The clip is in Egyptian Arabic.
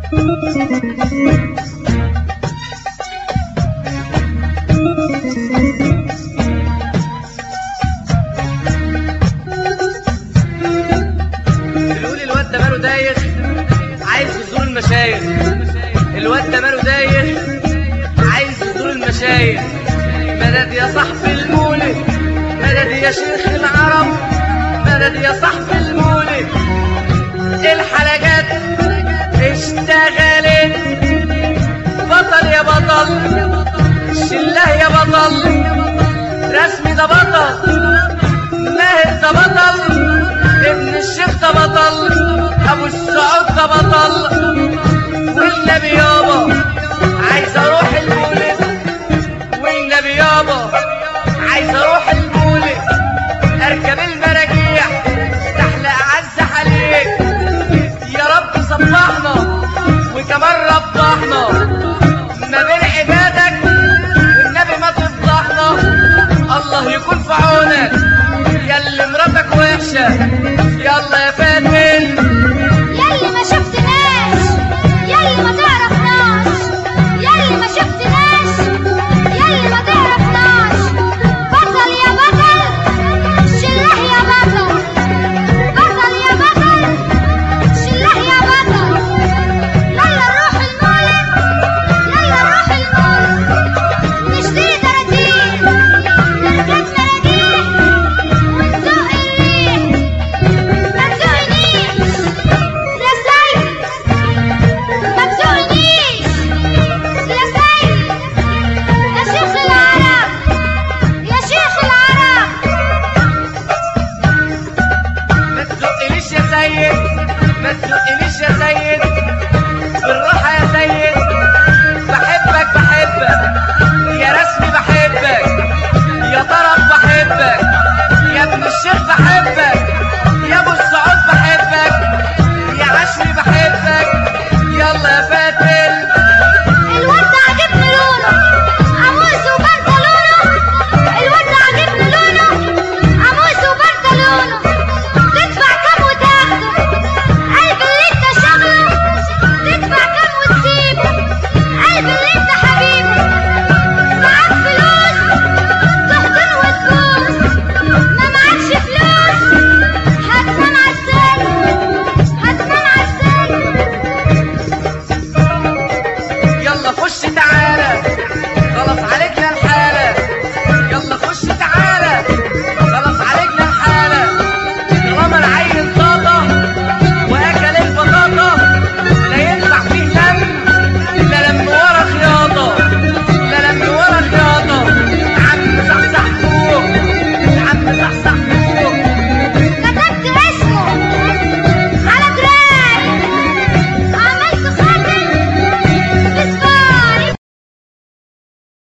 بنقول الواد ده ماله دايخ عايز يزور المشايخ الواد ده ماله دايخ عايز يزور المشايخ مدد يا صاحب المولد مدد يا شيخ العرب مدد يا صاحب المولد الحلقات اشتغلت بطل يا بطل شله يا بطل رسمي ده بطل ماهر ده بطل ابن الشيخ ده بطل ابو السعود ده بطل والنبي يابا عايز اروح المولد والنبي يابا عايز اروح المولد اركب المراجيح تحلق عز عليك يا رب صبحنا وكمان ربحنا ما بين عبادك والنبي ما تفضحنا الله يكون في عونك يا اللي مراتك وحشه